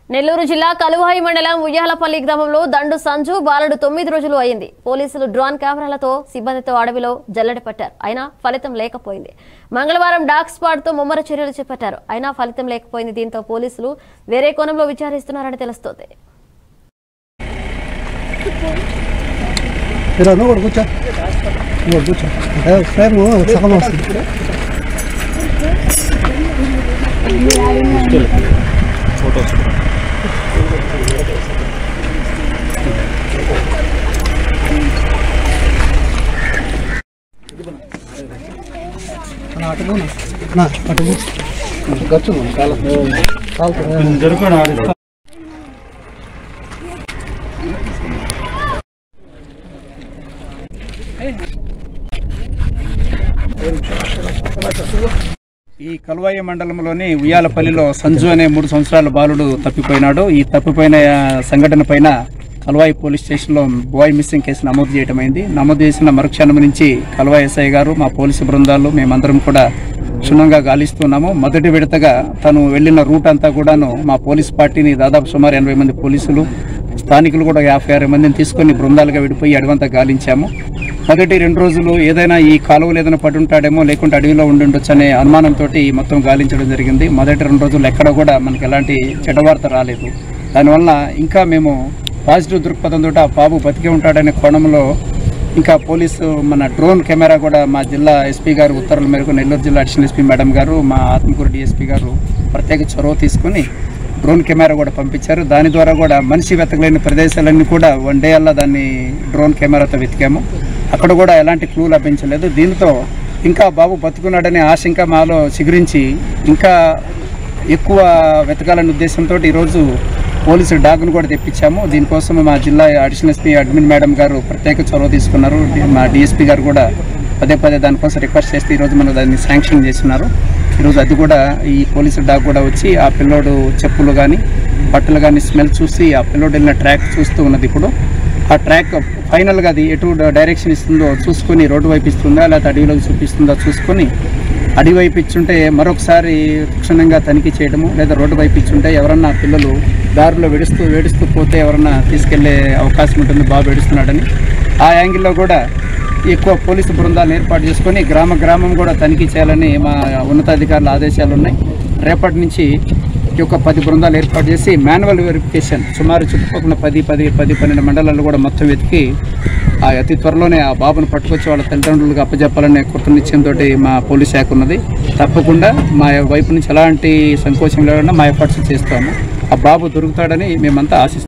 నెల్లూరు జిల్లా కలువాయి మండలం ఉయ్యాలపల్లి గ్రామంలో దండు సంజు బాలుడు తొమ్మిది రోజులు అయింది పోలీసులు డ్రోన్ కెమెరాలతో సిబ్బందితో అడవిలో జల్లెడ పట్టారు అయినా ఫలితం లేకపోయింది మంగళవారం డాగ్ స్పాట్ తో ముమ్మర చర్యలు చేపట్టారు అయినా ఫలితం లేకపోయింది దీంతో పోలీసులు వేరే కోణంలో విచారిస్తున్నారని తెలుస్తోంది ఇలా నువ్వు కూడా కూర్చో నువ్వు కూడా కూర్చో అదే ఫ్రేమ్ సగం వస్తుంది నా అటు పోనా? నా అటు పో. గచ్చు కాలు కాలు ఈ కలువాయి మండలంలోని ఉయ్యాలపల్లిలో సంజు అనే మూడు సంవత్సరాల బాలుడు తప్పిపోయినాడు ఈ తప్పిపోయిన ఆ, సంఘటన పైన కలువాయి పోలీస్ స్టేషన్లో బాయ్ మిస్సింగ్ కేసు నమోదు చేయడమైంది నమోదు చేసిన మరుక్షణం నుంచి కలువాయి ఎస్ఐ గారు మా పోలీసు బృందాలు మేమందరం కూడా క్షుణ్ణంగా గాలిస్తున్నాము మొదటి విడతగా తను వెళ్ళిన రూట్ అంతా కూడాను మా పోలీస్ పార్టీని దాదాపు సుమారు ఎనభై మంది పోలీసులు స్థానికులు కూడా యాభై అరవై మందిని తీసుకొని బృందాలుగా విడిపోయి అడవంతా గాలించాము మొదటి రెండు రోజులు ఏదైనా ఈ కాలువలు ఏదైనా పడి ఉంటాడేమో లేకుంటే అడవిలో ఉండి ఉండొచ్చు అనే అనుమానంతో మొత్తం గాలించడం జరిగింది మొదటి రెండు రోజులు ఎక్కడ కూడా మనకి ఎలాంటి చెడ్డవార్త రాలేదు దానివల్ల ఇంకా మేము పాజిటివ్ దృక్పథంతో ఆ బాబు బతికే ఉంటాడనే కోణంలో ఇంకా పోలీసు మన డ్రోన్ కెమెరా కూడా మా జిల్లా ఎస్పీ గారు ఉత్తర్వుల మేరకు నెల్లూరు జిల్లా అడిషనల్ ఎస్పీ మేడం గారు మా ఆత్మకూరు డిఎస్పీ గారు ప్రత్యేక చొరవ తీసుకుని డ్రోన్ కెమెరా కూడా పంపించారు దాని ద్వారా కూడా మనిషి వెతకలేని ప్రదేశాలన్నీ కూడా వన్ డే అలా దాన్ని డ్రోన్ కెమెరాతో వెతికాము అక్కడ కూడా ఎలాంటి క్లూ లభించలేదు దీంతో ఇంకా బాబు బతుకున్నాడనే ఆశ ఇంకా మాలో చిగురించి ఇంకా ఎక్కువ వెతకాలనే ఉద్దేశంతో ఈరోజు పోలీసు డాగ్ను కూడా తెప్పించాము దీనికోసం మా జిల్లా అడిషనల్ ఎస్పీ అడ్మిన్ మేడం గారు ప్రత్యేక చొరవ తీసుకున్నారు మా డిఎస్పీ గారు కూడా పదే పదే దానికోసం రిక్వెస్ట్ చేస్తే ఈరోజు మనం దాన్ని శాంక్షన్ చేస్తున్నారు ఈరోజు అది కూడా ఈ పోలీసు డాగ్ కూడా వచ్చి ఆ పిల్లోడు చెప్పులు కానీ బట్టలు కానీ స్మెల్ చూసి ఆ పిల్లోడు వెళ్ళిన ట్రాక్ చూస్తూ ఉన్నది ఇప్పుడు ఆ ట్రాక్ ఫైనల్గా అది ఎటు డైరెక్షన్ ఇస్తుందో చూసుకొని రోడ్డు వైపు ఇస్తుందా లేకపోతే అడవిలోకి చూపిస్తుందా చూసుకొని అడవి వైపు ఇచ్చుంటే మరొకసారి క్షుణ్ణంగా తనిఖీ చేయడము లేదా రోడ్డు వైపు ఇచ్చుంటే ఎవరన్నా పిల్లలు దారిలో వెడుస్తూ వేడుస్తూ పోతే ఎవరన్నా తీసుకెళ్లే అవకాశం ఉంటుంది బాగా వేడుస్తున్నాడని ఆ యాంగిల్లో కూడా ఎక్కువ పోలీసు బృందాలను ఏర్పాటు చేసుకొని గ్రామ గ్రామం కూడా తనిఖీ చేయాలని మా ఉన్నతాధికారుల ఆదేశాలు ఉన్నాయి రేపటి నుంచి ఈ యొక్క పది బృందాలు ఏర్పాటు చేసి మాన్యువల్ వెరిఫికేషన్ సుమారు చుట్టుపక్కల పది పది పది పన్నెండు మండలాలు కూడా మొత్తం వెతికి ఆ అతి త్వరలోనే ఆ బాబును పట్టుకొచ్చి వాళ్ళ తల్లిదండ్రులకు అప్పచెప్పాలనే కృతనిశ్చయంతో మా పోలీస్ శాఖ ఉన్నది తప్పకుండా మా వైపు నుంచి ఎలాంటి సంకోచం లేకుండా మా ఎఫర్ట్స్ చేస్తాము ఆ బాబు దొరుకుతాడని మేమంతా ఆశిస్తాం